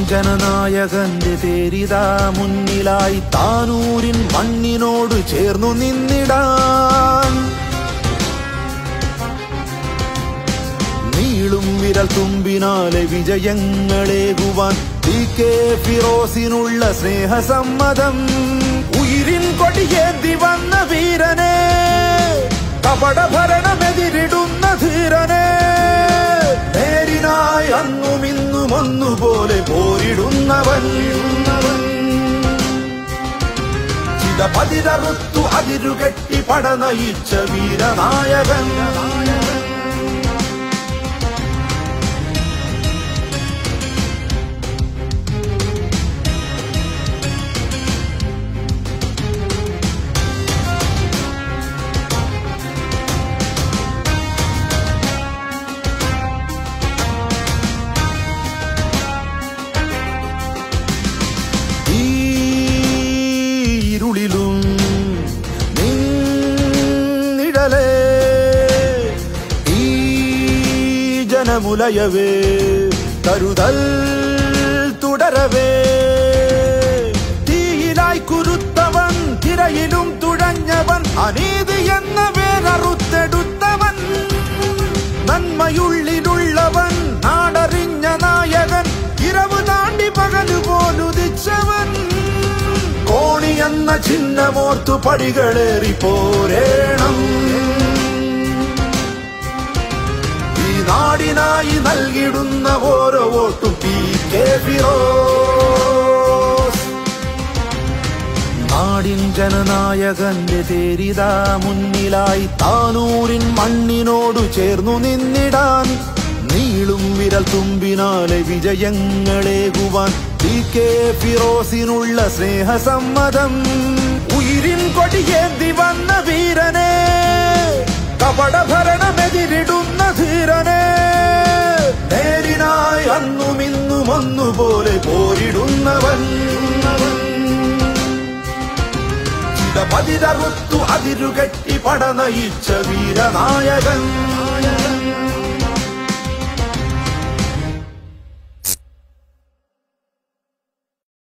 ജനനായകന്റെ തേരിതാ മുന്നിലായി താനൂരിൻ മണ്ണിനോട് ചേർന്നു നിന്നിടാൻ നീളും വിരൽ തുമ്പിനാലെ വിജയങ്ങളേകുവാൻ ടി കെ ഫിറോസിനുള്ള സ്നേഹസമ്മതം ഉയിരിൻ കൊടിയേന്തി വന്ന വീരനെ കപട ഭരണമെതിരിടുന്ന ധീരനെ നേരിനായി അന്നും ഇന്നും ഒന്നുപോലെ പോരിടുന്നവൻ ചിത പതിരറുത്തു അതിരുകെട്ടി പട നയിച്ച വീരനായകൻ ഈ ഇരുളിലും നിന്നിടലേ ഈ ജനമുലയവേ കരുതൽ തുടരവേ തീയിലായി കുരുത്തവൻ തിരയിലും തുഴഞ്ഞവൻ അനീതി എന്ന പേരറുത്തെടുത്തവൻ നന്മയുള്ളിലുള്ളവൻ നാടറിഞ്ഞ നായകൻ ഇരവ് താണ്ടി പകല് പോലുദിച്ചവൻ കോണി എന്ന ചിഹ്നമോർത്തു പടികളേറി പോരേണം ഈ നാടിനായി നൽകിടുന്ന ഓരോ വോട്ടും പി കെ ഫിറോസ് നാടിൻ ജനനായകന്റെ തേരിതാ മുന്നിലായി താനൂരിൻ മണ്ണിനോട് ചേർന്നു നിന്നിടാൻ നീളും വിരൽ തുമ്പിനാലെ വിജയങ്ങളേകുവാൻ ടി കെ ഫിറോസിനുള്ള സ്നേഹസമ്മതം ഉയിരിൻ കൊടിയേന്തി വന്ന വീരനെ കപട ഭരണമെതിരിടുന്ന ധീരനെ നേരിനായി അന്നും ഇന്നും ഒന്നുപോലെ പോരിടുന്നവൻ ചിത പതിരറുത്തു അതിരുകെട്ടി പട നയിച്ച വീരനായകൻ